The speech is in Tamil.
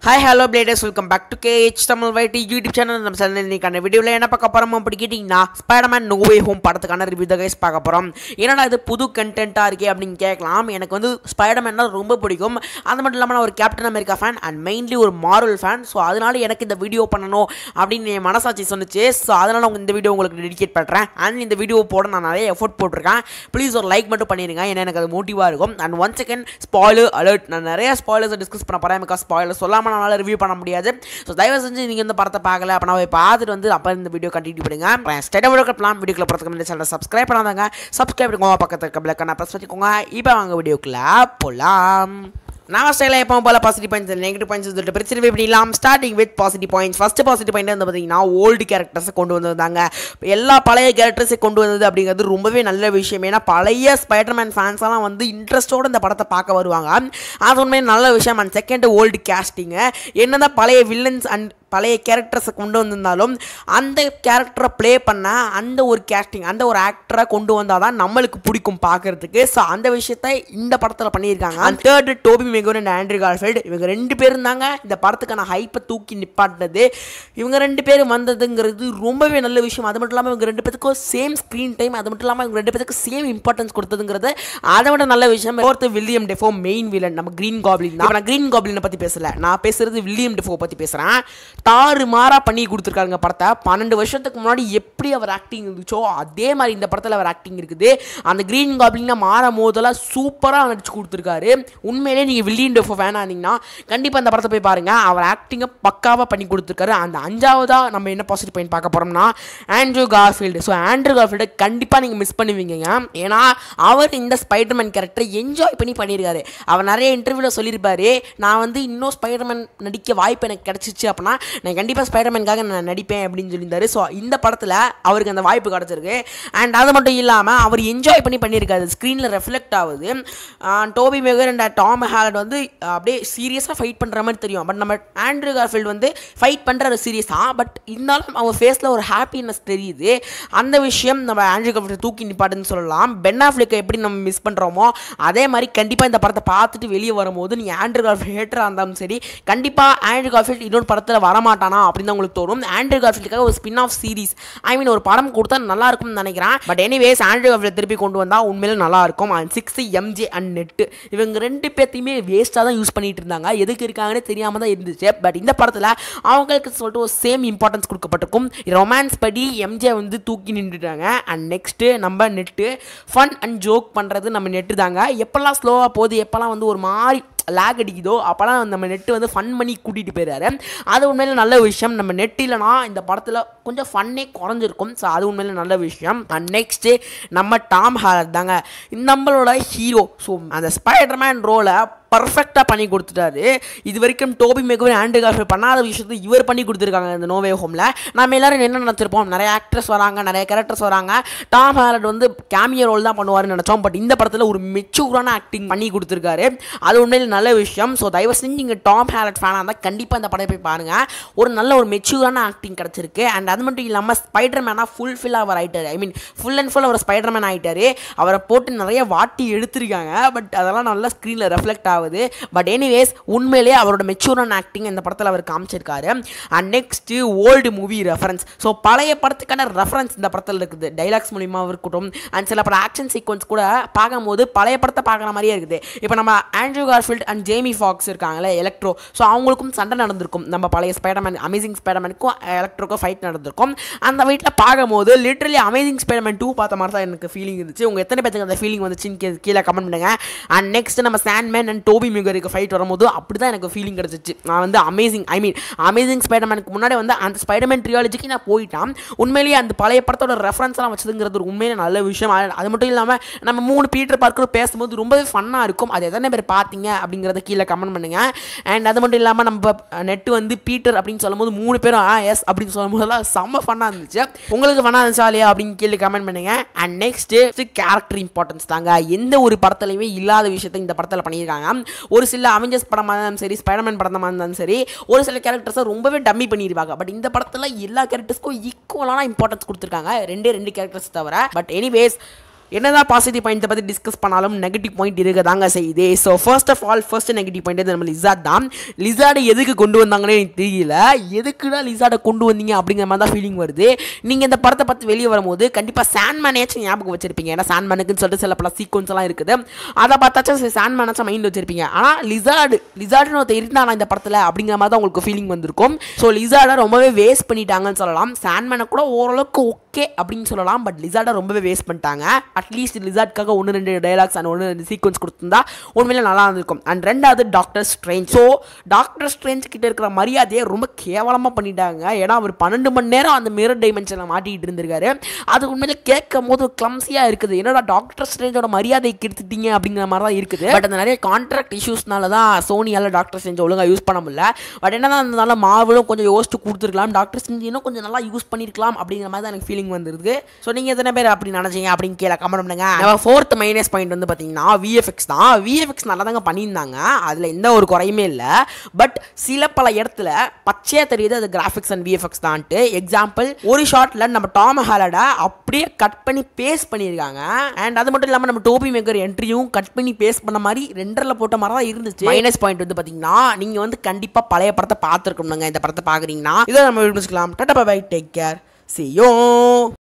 ஹாய் ஹலோ பிளேடர்ஸ் welcome back to KH Tamil வைட்டி யூடியூப் சேனல் நம்ம சேனல் இன்னைக்கான வீடியோவில் என்ன பார்க்க போகிறோம் அப்படி கேட்டிங்கன்னா ஸ்பைடர்மேன் நோவே ஹோம் படத்துக்கான ரிவ்யூ தான் கைஸ் பார்க்க போகிறோம் என்னடா இது புது கண்டென்ட்டாக இருக்கே அப்படின்னு கேட்கலாம் எனக்கு வந்து ஸ்பைடர்மேன்னா ரொம்ப பிடிக்கும் அது மட்டும் இல்லாமல் நான் ஒரு Captain America fan and mainly ஒரு மாரல் ஃபேன் ஸோ அதனால எனக்கு இந்த வீடியோ பண்ணணும் அப்படின்னு என் மனசாட்சி சொன்னுச்சு ஸோ அதனால் உங்க இந்த வீடியோ உங்களுக்கு டெடிகேட் பண்ணுறேன் அண்ட் இந்த வீடியோ போட நான் நிறைய எஃபோர்ட் போட்டிருக்கேன் ப்ளீஸ் ஒரு லைக் மட்டும் பண்ணிடுங்க ஏன்னா எனக்கு அது மோட்டிவாக இருக்கும் and one second spoiler alert நான் நிறைய ஸ்பாயிலர்ஸை டிஸ்கஸ் பண்ண போகிறேன் எனக்கு ஸ்பாயிலர் சொல்லாமல் நம்மளால் ரிவ்யூ பண்ண முடியாது ஸோ தயவு செஞ்சு நீங்கள் இந்த படத்தை பார்க்கல அப்போ நான் போய் பார்த்துட்டு வந்து அப்போ இந்த வீடியோ கண்டினியூ பண்ணுங்க ஸ்டேட் வீடியோ பிளான் வீடியோக்குள்ள போகிறதுக்கு முன்னாடி சேனல் சப்ஸ்கிரைப் பண்ணாதாங்க சப்ஸ்கிரைப் பண்ணிக்கோங்க பக்கத்தில் இருக்க பிளக்கான ப்ரெஸ் பண்ணிக்கோங்க இப்போ வாங்க வீடியோக்குள்ள போகலாம் நான் ஸ்டைலில் எப்போ போல பாசிட்டிவ் பாயிண்ட்ஸ் நெகட்டிவ் பாயிண்ட்ஸ் சொல்லிட்டு பிரிச்சு ரிவ்யூ பண்ணிடலாம் starting with positive points first positive point வந்து பார்த்தீங்கன்னா ஓல்டு கேரக்டர்ஸை கொண்டு வந்திருந்தாங்க எல்லா பழைய கேரக்டர்ஸை கொண்டு வந்தது அப்படிங்கிறது ரொம்பவே நல்ல விஷயம் ஏன்னா பழைய ஸ்பைடர்மேன் ஃபேன்ஸ் எல்லாம் வந்து இன்ட்ரெஸ்டோட இந்த படத்தை பார்க்க வருவாங்க அது உண்மையே நல்ல விஷயம் அண்ட் செகண்ட் ஓல்டு கேஸ்டிங்கு என்னதான் பழைய வில்லன்ஸ் அண்ட் பழைய கேரக்டர்ஸை கொண்டு வந்திருந்தாலும் அந்த கேரக்டரை ப்ளே பண்ண அந்த ஒரு கேஸ்டிங் அந்த ஒரு ஆக்டரை கொண்டு வந்தால் தான் நம்மளுக்கு பிடிக்கும் பார்க்கறதுக்கு ஸோ அந்த விஷயத்த இந்த படத்தில் பண்ணியிருக்காங்க and third Tobey Maguire and Andrew Garfield இவங்க ரெண்டு பேரும் தாங்க இந்த படத்துக்கான ஹைப்பை தூக்கி நிப்பாட்டினது இவங்க ரெண்டு பேரும் வந்ததுங்கிறது ரொம்பவே நல்ல விஷயம் அது மட்டும் இல்லாமல் இவங்க ரெண்டு பேத்துக்கும் சேம் ஸ்க்ரீன் டைம் அது மட்டும் இல்லாமல் இவங்க ரெண்டு பேத்துக்கு சேம் இம்பார்ட்டன்ஸ் கொடுத்ததுங்கிறது அதை விட நல்ல விஷயம் ஒருத்தர் வில்லியம் டெஃபோ மெயின் வில்லன் நம்ம கிரீன் காப்ளின் தான் நான் கிரீன் காப்ளினை பற்றி பேசல நான் பேசுறது வில்லியம் டெஃபோ பற்றி பேசுகிறேன் தாறு மாறா பண்ணி கொடுத்துருக்காங்க படத்தை பன்னெண்டு வருஷத்துக்கு முன்னாடி எப்படி அவர் ஆக்டிங் இருந்துச்சோ அதே மாதிரி இந்த படத்தில் அவர் ஆக்டிங் இருக்குது அந்த க்ரீன் காப்ளினை மாறும் போதெல்லாம் சூப்பராக நடிச்சு கொடுத்துருக்காரு உண்மையிலேயே நீங்கள் வில்லியன் டெஃபோ ஃபேனாக இருந்தீங்கன்னா கண்டிப்பாக இந்த படத்தை போய் பாருங்கள் அவர் ஆக்டிங்கை பக்காவாக பண்ணி கொடுத்துருக்காரு அந்த அஞ்சாவதாக நம்ம என்ன பாசிட்டிவ் பாயிண்ட் பார்க்க போகிறோம்னா ஆண்ட்ரூ கார்ஃபீல்டு ஸோ ஆண்ட்ரூ கார்ஃபீல்டை கண்டிப்பாக நீங்கள் மிஸ் பண்ணுவீங்க ஏன்னா அவர் இந்த ஸ்பைடர்மேன் கேரக்டரை என்ஜாய் பண்ணி பண்ணியிருக்காரு அவர் நிறைய இன்டர்வியூவில் சொல்லியிருப்பாரு நான் வந்து இன்னும் ஸ்பைடர்மேன் நடிக்க வாய்ப்பு எனக்கு கிடச்சிச்சு அப்படின்னா நான் கண்டிப்பாக ஸ்பைடர்மேனுக்காக நான் நடிப்பேன் அப்படின்னு சொல்லியிருந்தாரு ஸோ இந்த படத்தில் அவருக்கு அந்த வாய்ப்பு கிடச்சிருக்கு அண்ட் அது மட்டும் இல்லாமல் அவர் என்ஜாய் பண்ணி பண்ணியிருக்காரு ஸ்க்ரீனில் ரெஃப்ளெக்ட் ஆகுது Tobey Maguire and Tom Holland வந்து அப்படியே சீரியஸாக ஃபைட் பண்ணுற மாதிரி தெரியும் பட் நம்ம ஆண்ட்ரூ கார்ஃபீல்டு வந்து ஃபைட் பண்ணுற சீரியஸாக பட் இருந்தாலும் அவர் ஃபேஸில் ஒரு ஹாப்பினஸ் தெரியுது அந்த விஷயம் நம்ம ஆண்ட்ரூ கார்ஃபீல்டு தூக்கி நிப்பாட்டுன்னு சொல்லலாம் பென் ஆஃப்லிக்கை எப்படி நம்ம மிஸ் பண்ணுறோமோ அதே மாதிரி கண்டிப்பாக இந்த படத்தை பார்த்துட்டு வெளியே வரும்போது நீங்கள் ஆண்ட்ரூ கார்ஃபீல்டு ஹேட்டராக இருந்தாலும் சரி கண்டிப்பாக ஆண்ட்ரூ கார்ஃபீல்டு இன்னொரு படத்தில் வரமாட்டானா அப்படின்னு தான் உங்களுக்கு தோணும் ஆண்ட்ரூ கார்ஃபீல்டுக்காக ஒரு spin off series I mean ஒரு படம் கொடுத்தா நல்லா இருக்கும்னு நினைக்கிறேன் பட் எனிவேஸ் ஆண்ட்ரூ கார்ஃபீல்டு திருப்பி கொண்டு வந்தால் உண்மையிலே நல்லா இருக்கும் and six MJ and Ned இவங்க ரெண்டு பேர்த்தையுமே வேஸ்ட்டாக தான் யூஸ் பண்ணிட்டு இருந்தாங்க எதுக்கு இருக்காங்கன்னு தெரியாமல் தான் இருந்துச்சு பட் இந்த படத்தில் அவங்களுக்கு சொல்லிட்டு ஒரு சேம் இம்பார்ட்டன்ஸ் கொடுக்கப்பட்டிருக்கும் ரொமான்ஸ் படி எம்ஜே வந்து தூக்கி நின்றுட்டாங்க அண்ட் நெக்ஸ்ட்டு நம்ம நெட்டு ஃபன் அண்ட் ஜோக் பண்ணுறது நம்ம நெட்டு தாங்க எப்போல்லாம் ஸ்லோவாக போகுது எப்போல்லாம் வந்து ஒரு மாதிரி லேக் அடிக்குதோ அப்போலாம் நம்ம நெட்டு வந்து ஃபன் பண்ணி கூட்டிகிட்டு போயிடுறாரு அது உண்மையில நல்ல விஷயம் நம்ம நெட் இல்லைனா இந்த படத்தில் கொஞ்சம் ஃபன்னே குறைஞ்சிருக்கும் ஸோ அது உண்மையில நல்ல விஷயம் அண்ட் நெக்ஸ்ட்டு நம்ம டாம் ஹாலர் தாங்க நம்மளோட ஹீரோ ஸோ அந்த ஸ்பைடர்மேன் ரோலை பர்ஃபெக்டாக பண்ணி கொடுத்துட்டாரு இது வரைக்கும் டோபி மேகோன் ஆண்டு கார்ஃபீல்ட் பண்ணாத விஷயத்தை இவர் பண்ணி கொடுத்துருக்காங்க இந்த நோவே ஹோமில் நம்ம எல்லாரும் என்ன நினச்சிருப்போம் நிறைய ஆக்ட்ரஸ் வராங்க நிறைய கேரக்டர்ஸ் வராங்க டாம் ஹாலட் வந்து கேமியோ ரோல் தான் பண்ணுவார்னு நினச்சோம் பட் இந்த படத்தில் ஒரு மெச்சூரான ஆக்டிங் பண்ணி கொடுத்துருக்காரு அது உண்மையில் நல்ல விஷயம் ஸோ தயவு செஞ்சு நீங்கள் டாம் ஹாலட் ஃபேனாக இருந்தால் கண்டிப்பாக இந்த படத்தை போய் பாருங்கள் ஒரு நல்ல ஒரு மெச்சூரான ஆக்டிங் கிடச்சிருக்கு அண்ட் அது மட்டும் இல்லாமல் ஸ்பைடர் மேனாக ஃபுல் ஃபில் அவர் ஆகிட்டார் I mean full and full அவர் ஸ்பைடர் மேன் ஆகிட்டாரு அவரை போட்டு நிறைய வாட்டி எடுத்திருக்காங்க பட் அதெல்லாம் நல்லா ஸ்க்ரீனில் ரெஃப்ளெக்ட் ஆகுது பட் எனிவேஸ் உண்மையிலேயே அவரோட மெச்சூரான ஆக்டிங் இந்த படத்தில் அவர் காமிச்சிருக்காரு and next old movie reference so பழைய படத்துக்கான ரெஃபரன்ஸ் இந்த படத்தில் இருக்குது டைலாக்ஸ் மூலிமா இருக்கட்டும் அண்ட் சில படம் ஆக்ஷன் சீக்வன்ஸ் கூட பார்க்கும்போது பழைய படத்தை பார்க்குற மாதிரியே இருக்குது இப்போ நம்ம Andrew Garfield and Jamie Foxx இருக்காங்களே எலக்ட்ரோ ஸோ அவங்களுக்கும் சண்டை நடந்திருக்கும் நம்ம பழைய ஸ்பைடர்மேன் அமேசிங் ஸ்பைடர்மேனுக்கும் எலக்ட்ரோக்கும் ஃபைட் நடந்திருக்கும் அந்த வீட்டில் பார்க்கும்போது லிட்ரலி அமேசிங் ஸ்பைடர்மேன் டூ பார்த்த மாதிரி தான் எனக்கு ஃபீலிங் இருந்துச்சு உங்கள் எத்தனை பேருக்கு அந்த ஃபீலிங் வந்துச்சுன்னு கீ- கீழே கமெண்ட் பண்ணுங்க அண்ட் நெக்ஸ்ட் நம்ம சாண்ட்மேன் அண்ட் டோபி மிகருக்கு ஃபைட் வரும்போது அப்படி தான் எனக்கு ஃபீலிங் கிடச்சிச்சு நான் வந்து அமேசிங் ஐ மீன் அமேசிங் ஸ்பைடர்மேனுக்கு முன்னாடி வந்து அந்த ஸ்பைடர்மேன் ட்ரியாலஜிக்கு நான் போயிட்டான் உண்மையிலேயே அந்த பழைய படத்தோட ரெஃபரன்ஸ்லாம் வச்சதுங்கிறது ஒரு உண்மையிலே நல்ல விஷயம் அது அது மட்டும் இல்லாமல் நம்ம மூணு பீட்டர் பார்க்கர் பேசும்போது ரொம்பவே ஃபன்னாக இருக்கும் அது எத்தனை பேர் பார்த்தீங்க அப்படிங்கிறத கீழே கமெண்ட் பண்ணுங்க அண்ட் அது மட்டும் இல்லாமல் நம்ம நெட்டு வந்து பீட்டர் அப்படின்னு சொல்லும்போது மூணு பேரும் ஆ எஸ் அப்படின்னு சொல்லும்போதெல்லாம் செம்ம ஃபன்னாக இருந்துச்சு உங்களுக்கு ஃபன்னாக இருந்துச்சா இல்லையா அப்படின்னு கீழே கமெண்ட் பண்ணுங்க அண்ட் நெக்ஸ்ட்டு கேரக்டர் இம்பார்ட்டன்ஸ் தாங்க எந்த ஒரு படத்துலையுமே இல்லாத விஷயத்தை இந்த படத்தில் பண்ணியிருக்காங்க ஒரு சில அவெஞ்சர்ஸ் படமாக இருந்தாலும் சரி ஸ்பைடர்மேன் படமாக இருந்தாலும் சரி ஒரு சில கேரக்டர்ஸை ரொம்பவே டம்மி பண்ணியிருப்பாங்க பட் இந்த படத்தில் எல்லா கேரக்டர்ஸ்க்கும் ஈக்குவலான இம்பார்ட்டன்ஸ் கொடுத்துருக்காங்க ரெண்டே ரெண்டு கேரக்டர்ஸ் தவிர பட் எனிவேஸ் என்னதான் பாசிட்டிவ் பாயிண்ட்டை பற்றி டிஸ்கஸ் பண்ணாலும் நெகட்டிவ் பாயிண்ட் இருக்க தாங்க செய்யுது so first of all first negative point நம்ம லிசார்ட் தான் லிசார்டை எதுக்கு கொண்டு வந்தாங்கன்னு எனக்கு தெரியல எதுக்குடா லிசார்டை கொண்டு வந்தீங்க அப்படிங்கிற மாதிரி தான் ஃபீலிங் வருது நீங்கள் இந்த படத்தை பார்த்து வெளியே வரும்போது கண்டிப்பாக சாண்ட்மேனேச்சும் ஞாபகம் வச்சிருப்பீங்க ஏன்னா சாண்ட்மேனுக்குன்னு சொல்லிட்டு சில பல சீக்வன்ஸ் எல்லாம் இருக்குது அதை பார்த்தாச்சும் சரி சாண்ட்மேனாச்சும் மைண்ட் வச்சிருப்பீங்க ஆனால் லிசார்டு லிசார்டுன்னு ஒருத்தர் இருந்தானா இந்த படத்தில் அப்படிங்கிற மாதிரி தான் உங்களுக்கு ஃபீலிங் வந்திருக்கும் ஸோ லிசார்டை ரொம்பவே வேஸ்ட் பண்ணிட்டாங்கன்னு சொல்லலாம் சாண்ட்மேனை கூட ஓரளவுக்கு ஓகே அப்படின்னு சொல்லலாம் பட் லிசார்டை ரொம்பவே வேஸ்ட் பண்ணிட்டாங்க அட்லீஸ்ட் லிசார்ட்காக ஒன்று ரெண்டு டைலாக்ஸ் அண்ட் ஒன்று ரெண்டு சீக்வன்ஸ் கொடுத்துருந்தா உண்மையில நல்லா இருந்திருக்கும் அண்ட் ரெண்டாவது Doctor Strange so Doctor Strange கிட்ட இருக்கிற மரியாதையை ரொம்ப கேவலமாக பண்ணிட்டாங்க ஏன்னா அவர் பன்னெண்டு மணி நேரம் அந்த மிரர் டைமென்ஷனில் மாட்டிக்கிட்டு இருந்திருக்காரு அது உண்மையில கேட்கும் போது கிளம்ஸியாக இருக்குது என்னடா டாக்டர் ஸ்ட்ரேஞ்சோட மரியாதை கெடுத்துட்டீங்க அப்படிங்கிற மாதிரி தான் இருக்குது பட் அந்த நிறைய கான்ட்ராக்ட் இஷ்யூஸ்னால தான் சோனியால் டாக்டர் ஸ்ட்ரேஞ்ச் ஒழுங்காக யூஸ் பண்ண முடியல பட் என்னதான் இருந்தாலும் மாவலும் கொஞ்சம் யோசிச்சு கொடுத்துருக்கலாம் டாக்டர் ஸ்ட்ரேஞ்ச் இன்னும் கொஞ்சம் நல்லா யூஸ் பண்ணியிருக்கலாம் அப்படிங்கிற மாதிரி தான் எனக்கு ஃபீலிங் வந்துருக்கு ஸோ நீங்கள் எத்தனை பேர் அப்படி நினச்சிங்க அப்படின்னு கீழே கமெண்ட் பண்ணுங்க நம்ம ஃபோர்த் மைனஸ் பாயிண்ட் வந்து பார்த்தீங்கன்னா விஎஃப்எக்ஸ் தான் விஎஃப்எக்ஸ் நல்லா தாங்க பண்ணியிருந்தாங்க அதில் எந்த ஒரு குறையுமே இல்லை பட் சில பல இடத்துல பச்சையாக தெரியுது அது கிராஃபிக்ஸ் அண்ட் விஎஃப்எக்ஸ் தான்ட்டு எக்ஸாம்பிள் ஒரு ஷாட்டில் நம்ம டாம் ஹாலடை அப்படியே கட் பண்ணி பேஸ்ட் பண்ணியிருக்காங்க அண்ட் அது மட்டும் இல்லாமல் நம்ம டோபி மேக்கர் என்ட்ரியும் கட் பண்ணி பேஸ்ட் பண்ண மாதிரி ரெண்டரில் போட்ட மாதிரி தான் இருந்துச்சு மைனஸ் பாயிண்ட் வந்து பார்த்தீங்கன்னா நீங்கள் வந்து கண்டிப்பாக பழைய படத்தை பார்த்துருக்கணுங்க இந்த படத்தை பார்க்குறீங்கன்னா இதை நம்ம முடிச்சுக்கலாம் tata bye take care see you